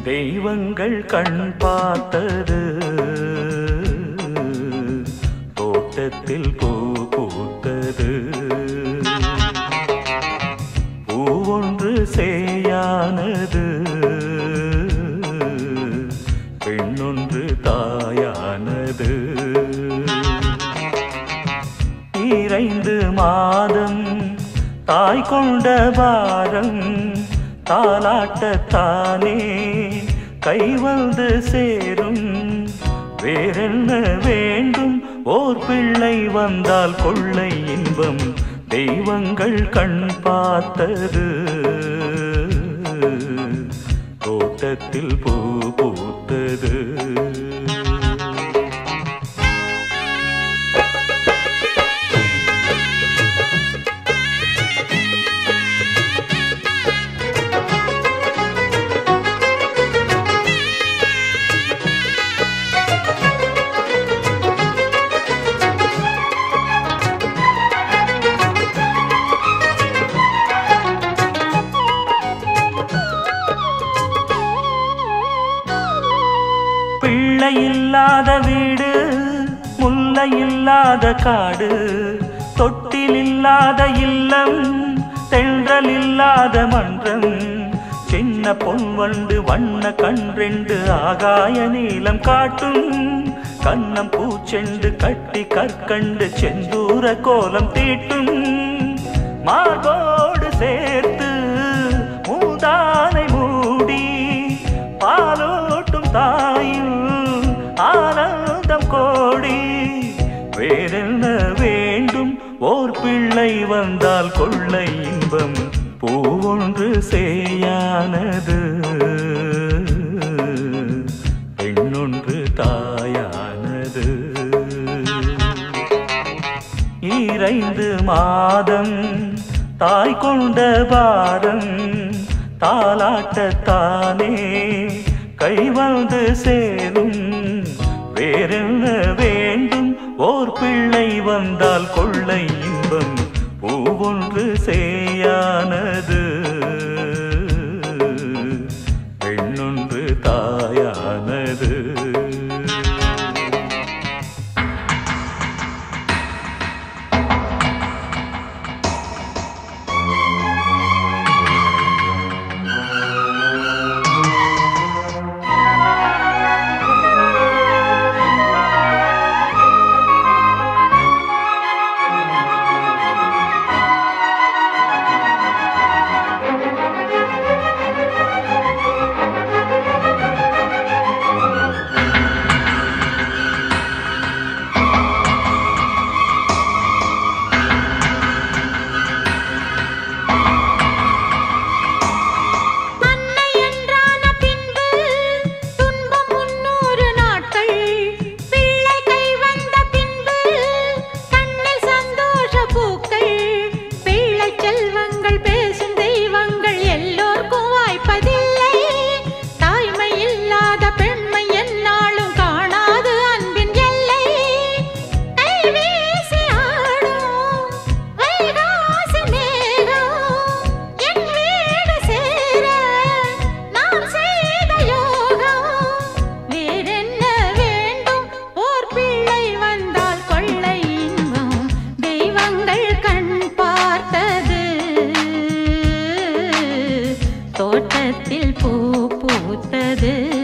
தெய்வங்கள் கண் பார்த்தது தோட்டத்தில் பூ பூத்தது பூவொன்று சேயானது பெண்ணொன்று தாயானது இறைந்து மாதம் தாய் கொண்ட பாரம் தாலாட்டத்தானே கை வந்து சேரும் வேறென்ன வேண்டும் ஓர் பிள்ளை வந்தால் கொள்ளை இன்பம் தெய்வங்கள் கண் பார்த்தது தோட்டத்தில் பூ பூத்தது பிள்ளை இல்லாத வீடு முல்லை இல்லாத காடு தொட்டில் இல்லாத இல்லம் தென்றல் இல்லாத மன்றம் சின்ன பொன் வண்டு வண்ண கன்றெண்டு ஆகாய நீலம் காட்டும் கண்ணம் பூச்செண்டு கட்டி கற்கண்டு செந்தூர கோலம் தீட்டும் மார்போடு சேர்த்து மூதானை மூடி பாலோட்டும் தாயும் ஆனந்தம் கோடி வேறென்ன வேண்டும் ஓர் பிள்ளை வந்தால் கொள்ளை இன்பம் பூவொன்று சேயானது பெண்ணொன்று தாயானது இறைந்து மாதம் தாய் கொண்ட பாரம் தாலாட்டத்தானே கை வந்து சேரும் வேறென்ன வேண்டும் ஓர் பிள்ளை வந்தால் கொள்ளை இன்பம் பூவொன்று சேயானது பெண்ணொன்று தாயானது அன்னை என்றான பின்பு துன்பம் முன்னூறு நாட்கள் பிள்ளை கை வந்த பின்பு கண்ணில் சந்தோஷ பூக்கள் பிள்ளை செல்வங்கள் பேசும் தெய்வங்கள் எல்லோர்க்கும் வாய்ப்பதில்லை தாய்மை இல்லாத பெண்மை என்னாலும் காணாது அன்பின் எல்லை கை வீசி ஆடும் வைகாசி மேகம் என் வீடு சேர நாம் செய்த யோகம் வேறென்ன வேண்டும் ஓர் பிள்ளை வந்தால் கொள்ளை இன்பம் தெய்வங்கள் கண் பார்த்தது தோட்டத்தில் பூ பூத்தது